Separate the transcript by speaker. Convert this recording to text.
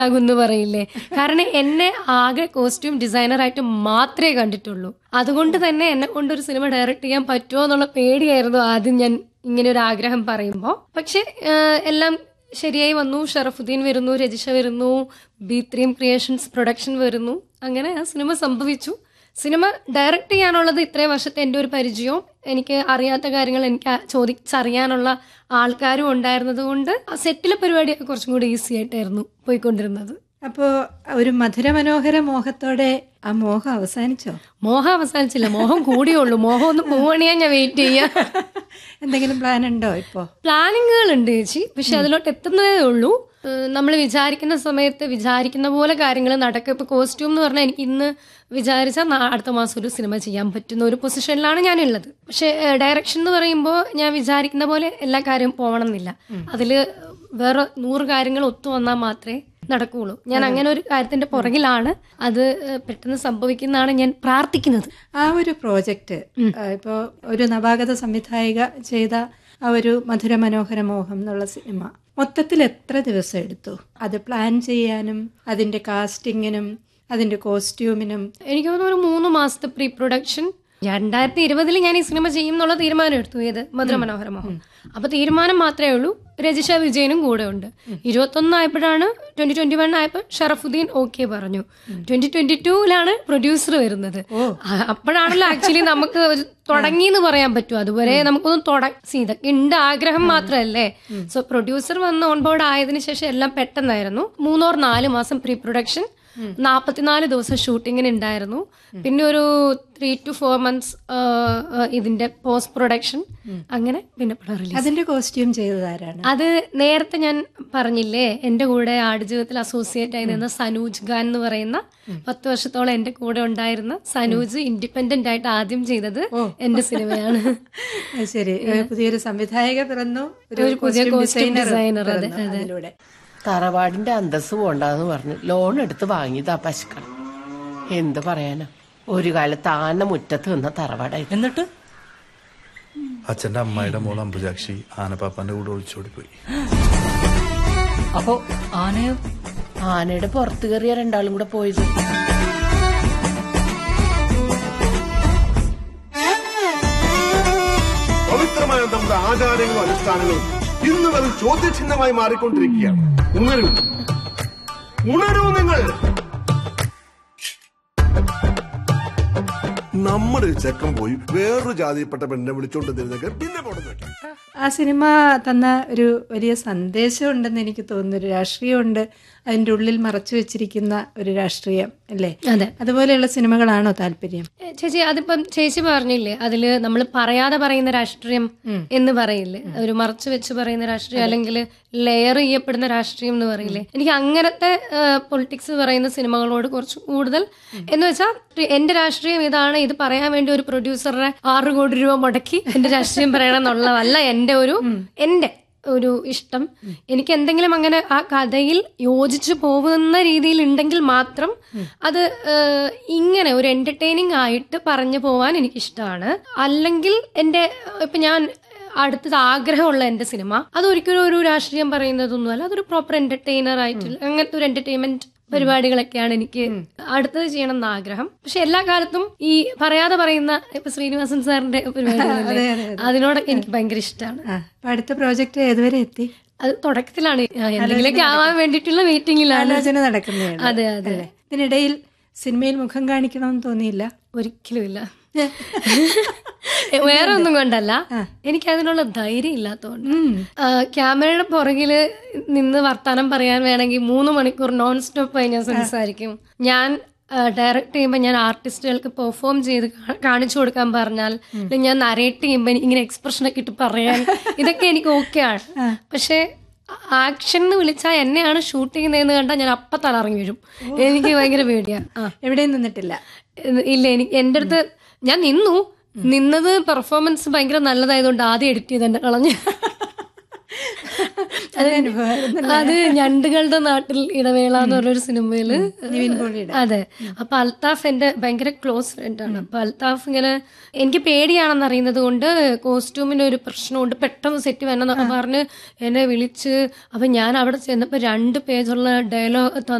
Speaker 1: ആകുമെന്ന് പറയില്ലേ കാരണം എന്നെ ആകെ കോസ്റ്റ്യൂം ഡിസൈനറായിട്ട് മാത്രമേ കണ്ടിട്ടുള്ളൂ അതുകൊണ്ട് തന്നെ എന്നെ കൊണ്ട് ഒരു സിനിമ ഡയറക്റ്റ് ചെയ്യാൻ പറ്റുമോ എന്നുള്ള പേടിയായിരുന്നു ആദ്യം ഞാൻ ഇങ്ങനെ ഒരു ആഗ്രഹം പറയുമ്പോൾ പക്ഷെ ആഹ്, എല്ലാം ശരിയായി വന്നു ഷറഫുദ്ദീൻ വരുന്നു രജിഷ വരുന്നു ബി ത്രീം ക്രിയേഷൻസ് പ്രൊഡക്ഷൻ വരുന്നു അങ്ങനെ ആ സിനിമ സംഭവിച്ചു സിനിമ ഡയറക്റ്റ് ചെയ്യാനുള്ളത് ഇത്രയും വർഷത്തെ എൻ്റെ ഒരു പരിചയവും എനിക്ക് അറിയാത്ത കാര്യങ്ങൾ എനിക്ക് ആ- ചോദിച്ചറിയാനുള്ള ആൾക്കാരും ഉണ്ടായിരുന്നത് കൊണ്ട് ആ സെറ്റിലെ പരിപാടിയൊക്കെ കുറച്ചും കൂടി ഈസി ആയിട്ടായിരുന്നു പോയിക്കൊണ്ടിരുന്നത്
Speaker 2: അപ്പോ ഒരു മധുര മനോഹര മോഹത്തോടെ ആ മോഹം അവസാനിച്ചോ
Speaker 1: മോഹം അവസാനിച്ചില്ല മോഹം കൂടിയുള്ളൂ മോഹം ഒന്ന് പോവണിയാ ഞാൻ വെയിറ്റ് ചെയ്യാം
Speaker 2: എന്തെങ്കിലും പ്ലാൻ ഉണ്ടോ ഇപ്പോ
Speaker 1: പ്ലാനിങ്ങുകൾ ഉണ്ട് ചേച്ചി പക്ഷെ അതിലോട്ട് എത്തുന്നതേ ഉള്ളൂ നമ്മൾ വിചാരിക്കുന്ന സമയത്ത് വിചാരിക്കുന്ന പോലെ കാര്യങ്ങൾ നടക്കും ഇപ്പൊ കോസ്റ്റ്യൂം എന്ന് പറഞ്ഞാൽ എനിക്ക് ഇന്ന് വിചാരിച്ചാൽ നാ- അടുത്ത മാസം ഒരു സിനിമ ചെയ്യാൻ പറ്റുന്ന ഒരു പൊസിഷനിലാണ് ഞാനുള്ളത് പക്ഷെ ഡയറക്ഷൻ എന്ന് പറയുമ്പോൾ ഞാൻ വിചാരിക്കുന്ന പോലെ എല്ലാ കാര്യവും പോകണം എന്നില്ല അതിൽ വേറെ നൂറ് കാര്യങ്ങൾ ഒത്തു വന്നാൽ മാത്രമേ നടക്കുകയുള്ളൂ ഞാൻ അങ്ങനെ ഒരു കാര്യത്തിന്റെ പുറകിലാണ് അത് ഏഹ്, പെട്ടെന്ന് സംഭവിക്കുന്നതാണ് ഞാൻ പ്രാർത്ഥിക്കുന്നത്
Speaker 2: ആ ഒരു പ്രോജക്റ്റ് ഇപ്പോൾ ഒരു നവാഗത സംവിധായിക ചെയ്ത ആ ഒരു മധുര മനോഹര മോഹം എന്നുള്ള സിനിമ മൊത്തത്തിൽ എത്ര ദിവസം എടുത്തു അത് പ്ലാൻ ചെയ്യാനും അതിന്റെ കാസ്റ്റിങ്ങിനും അതിന്റെ കോസ്റ്റ്യൂമിനും
Speaker 1: എനിക്ക് തോന്നുന്നു ഒരു മൂന്ന് മാസത്തെ പ്രീ പ്രൊഡക്ഷൻ രണ്ടായിരത്തി ഇരുപതിൽ ഞാൻ ഈ സിനിമ ചെയ്യും എന്നുള്ള തീരുമാനം എടുത്തു ഏത് മധുര മനോഹര മോഹൻ അപ്പൊ തീരുമാനം മാത്രമേ ഉള്ളൂ രജിഷ വിജയനും കൂടെ ഉണ്ട് ഇരുപത്തൊന്ന് ആയപ്പോഴാണ് ട്വന്റി ട്വന്റി വൺ ആയപ്പോൾ ഷറഫുദ്ദീൻ ഓക്കെ പറഞ്ഞു ട്വന്റി ട്വന്റി ടൂവിലാണ് പ്രൊഡ്യൂസർ വരുന്നത് ആ, അപ്പോഴാണല്ലോ ആക്ച്വലി നമുക്ക് ഒരു തുടങ്ങി എന്ന് പറയാൻ പറ്റും അതുവരെ നമുക്കൊന്നും തുടങ്ങി ഇതൊക്കെ ഉണ്ട് ആഗ്രഹം മാത്രമല്ലേ സോ പ്രൊഡ്യൂസർ വന്ന് ഓൺ ബോർഡ് ആയതിനു ശേഷം എല്ലാം പെട്ടെന്നായിരുന്നു മൂന്നോർ നാല് മാസം പ്രീ പ്രൊഡക്ഷൻ നാൽപ്പത്തിനാല് ദിവസം ഷൂട്ടിങ്ങിന് ഉണ്ടായിരുന്നു പിന്നെ ഒരു ത്രീ ടു ഫോർ മന്ത്സ് ഇതിന്റെ പോസ്റ്റ് പ്രൊഡക്ഷൻ അങ്ങനെ പിന്നെ പടം റിലീസ്
Speaker 2: അതിന്റെ കോസ്റ്റ്യൂം ചെയ്തത് ആരാണ്
Speaker 1: അത് നേരത്തെ ഞാൻ പറഞ്ഞില്ലേ എന്റെ കൂടെ ആടുജീവിതത്തിൽ അസോസിയേറ്റ് ആയി നിന്ന സനൂജ് ഖാൻ എന്ന് പറയുന്ന പത്ത് വർഷത്തോളം എന്റെ കൂടെ ഉണ്ടായിരുന്ന സനൂജ് ഇൻഡിപെൻഡന്റ് ആയിട്ട് ആദ്യം ചെയ്തത് എന്റെ സിനിമയാണ്
Speaker 2: അത് ശരി ഒരു പുതിയൊരു സംവിധായക പിറന്നു
Speaker 1: ഒരു പുതിയ
Speaker 2: costume
Speaker 1: costume
Speaker 2: designer
Speaker 1: designer, അതെ,
Speaker 2: പിറന്നു
Speaker 1: അതെ.
Speaker 2: അതിലൂടെ
Speaker 3: തറവാടിന്റെ അന്തസ് പോണ്ടെന്ന് പറഞ്ഞ് ലോൺ എടുത്ത് വാങ്ങിയതാ പശുക്കൾ എന്ത് പറയാനാ ഒരു കാലത്ത് ആന മുറ്റത്ത് നിന്ന തറവാടായിരുന്നു
Speaker 4: എന്നിട്ട്
Speaker 5: അച്ഛന്റെ അമ്മായിയുടെ മോൾ അമ്പുജാക്ഷി ആനപ്പാപ്പാന്റെ കൂടെ ഒളിച്ചോടി പോയി
Speaker 4: അപ്പോ ആനയെ
Speaker 3: ആനയുടെ പുറത്ത് കയറിയ രണ്ടാളും കൂടെ പോയത്
Speaker 6: പവിത്രമായ നമ്മുടെ ആചാരങ്ങളും അനുഷ്ഠാനങ്ങളും ഇന്ന് വെറും ചോദ്യചിഹ്നമായി മാറിക്കൊണ്ടിരിക്കുകയാണ് ഉണരൂ ഉണരൂ നിങ്ങൾ നമ്മുടെ ഒരു ചെക്കൻ പോയി വേറൊരു ജാതിയിൽപ്പെട്ട പെണ്ണിനെ വിളിച്ചോണ്ട് തരുന്നെങ്കിൽ പിന്നെ പോട്ടെ നോക്കി
Speaker 2: ആ സിനിമ തന്ന ഒരു വലിയ സന്ദേശം ഉണ്ടെന്ന് എനിക്ക് തോന്നുന്നു ഒരു രാഷ്ട്രീയമുണ്ട് അതിൻ്റെ ഉള്ളിൽ മറച്ചു വെച്ചിരിക്കുന്ന ഒരു രാഷ്ട്രീയം അല്ലേ
Speaker 1: അതെ
Speaker 2: അതുപോലെയുള്ള സിനിമകളാണോ താല്പര്യം
Speaker 1: ഏ, ചേച്ചി അതിപ്പം ചേച്ചി പറഞ്ഞില്ലേ അതില് നമ്മൾ പറയാതെ പറയുന്ന രാഷ്ട്രീയം എന്ന് പറയില്ലേ ഒരു മറച്ചു വെച്ച് പറയുന്ന രാഷ്ട്രീയം അല്ലെങ്കിൽ ലെയർ ചെയ്യപ്പെടുന്ന രാഷ്ട്രീയം എന്ന് പറയില്ലേ എനിക്ക് അങ്ങനത്തെ പൊളിറ്റിക്സ് പറയുന്ന സിനിമകളോട് കുറച്ച് കൂടുതൽ എന്ന് വെച്ചാൽ എന്റെ രാഷ്ട്രീയം ഇതാണ് ഇത് പറയാൻ വേണ്ടി ഒരു പ്രൊഡ്യൂസറുടെ ആറ് കോടി രൂപ മുടക്കി എന്റെ രാഷ്ട്രീയം പറയണം എന്നുള്ളതല്ല എന്റെ ഒരു എന്റെ ഒരു ഇഷ്ടം എനിക്ക് എന്തെങ്കിലും അങ്ങനെ ആ കഥയിൽ യോജിച്ചു പോകുന്ന രീതിയിൽ ഉണ്ടെങ്കിൽ മാത്രം അത് ഏഹ്, ഇങ്ങനെ ഒരു എന്റർടൈനിങ് ആയിട്ട് പറഞ്ഞു പോവാൻ എനിക്ക് ഇഷ്ടമാണ് അല്ലെങ്കിൽ എൻ്റെ ഇപ്പൊ ഞാൻ അടുത്തത് ആഗ്രഹമുള്ള എന്റെ സിനിമ അത് ഒരിക്കലും ഒരു രാഷ്ട്രീയം പറയുന്നതൊന്നുമല്ല അതൊരു പ്രോപ്പർ എന്റർടൈനർ ആയിട്ടുള്ള അങ്ങനത്തെ ഒരു എന്റർടൈൻമെന്റ് പരിപാടികളൊക്കെയാണ് എനിക്ക് അടുത്തത് ചെയ്യണം എന്ന് ആഗ്രഹം പക്ഷെ എല്ലാ കാലത്തും ഈ പറയാതെ പറയുന്ന ഇപ്പൊ ശ്രീനിവാസൻ സാറിന്റെ പരിപാടികളില്ലേ അതിനോടൊക്കെ എനിക്ക് ഭയങ്കര ഇഷ്ടമാണ്
Speaker 2: ആ അപ്പൊ അടുത്ത പ്രോജക്റ്റ് ഏതുവരെ എത്തി
Speaker 1: അത് തുടക്കത്തിലാണ് ആ, എന്തെങ്കിലുമൊക്കെ ആവാൻ വേണ്ടിയിട്ടുള്ള മീറ്റിംഗിലാണ്
Speaker 2: ആലോചന നടക്കുന്നതാണ്
Speaker 1: അതെ അതെ
Speaker 2: അല്ലേ ഇതിനിടയിൽ സിനിമയിൽ മുഖം കാണിക്കണമെന്ന് തോന്നിയില്ല
Speaker 1: ഒരിക്കലും ഇല്ല വേറെ ഒന്നും കൊണ്ടല്ല എനിക്ക് അതിനുള്ള ധൈര്യം ഇല്ലാത്തതുകൊണ്ട് ആ, ക്യാമറയുടെ പുറകില് നിന്ന് വർത്താനം പറയാൻ വേണമെങ്കിൽ മൂന്ന് മണിക്കൂർ നോൺ സ്റ്റോപ്പ് ആയി ഞാൻ സംസാരിക്കും ഞാൻ ഡയറക്റ്റ് ചെയ്യുമ്പോൾ ഞാൻ ആർട്ടിസ്റ്റുകൾക്ക് പെർഫോം ചെയ്ത് കാ- കാണിച്ചു കൊടുക്കാൻ പറഞ്ഞാൽ അല്ലെങ്കിൽ ഞാൻ നരേറ്റ് ചെയ്യുമ്പോൾ ഇങ്ങനെ എക്സ്പ്രഷൻ ഒക്കെ ഇട്ട് പറയാൻ ഇതൊക്കെ എനിക്ക് ഓക്കെയാണ് പക്ഷേ ആക്ഷൻ എന്ന് വിളിച്ചാൽ എന്നെയാണ് ഷൂട്ട് ചെയ്യുന്നതെന്ന് കണ്ടാൽ ഞാൻ അപ്പ തലറങ്ങി വരും എനിക്ക് ഭയങ്കര പേടിയാ ആ
Speaker 2: എവിടെയും നിന്നിട്ടില്ല
Speaker 1: ഇത് ഇല്ല എനിക്ക് എൻ്റെ അടുത്ത് ഞാൻ നിന്നു നിന്നത് പെർഫോമൻസ് ഭയങ്കര നല്ലതായതുകൊണ്ട് ആദ്യം എഡിറ്റ് ചെയ്ത് എന്നെ കളഞ്ഞു
Speaker 2: അനുഭവമായിരുന്നു
Speaker 1: അത് ഞണ്ടുകളുടെ നാട്ടിൽ ഇടവേള എന്ന് പറഞ്ഞൊരു സിനിമയില്
Speaker 2: നിവിൻ പോളിയുടെ
Speaker 1: അതെ അപ്പൊ അൽത്താഫ് എന്റെ ഭയങ്കര ക്ലോസ് ഫ്രണ്ട് ആണ് അപ്പൊ അൽത്താഫ് ഇങ്ങനെ എനിക്ക് പേടിയാണെന്ന് അറിയുന്നത് കൊണ്ട് കോസ്റ്റ്യൂമിന് ഒരു പ്രശ്നമുണ്ട് പെട്ടെന്ന് സെറ്റ് വരണം എന്നൊക്കെ പറഞ്ഞ് എന്നെ വിളിച്ച് അപ്പൊ ഞാൻ അവിടെ ചെന്നപ്പോ രണ്ട് പേജുള്ള ഡയലോഗ്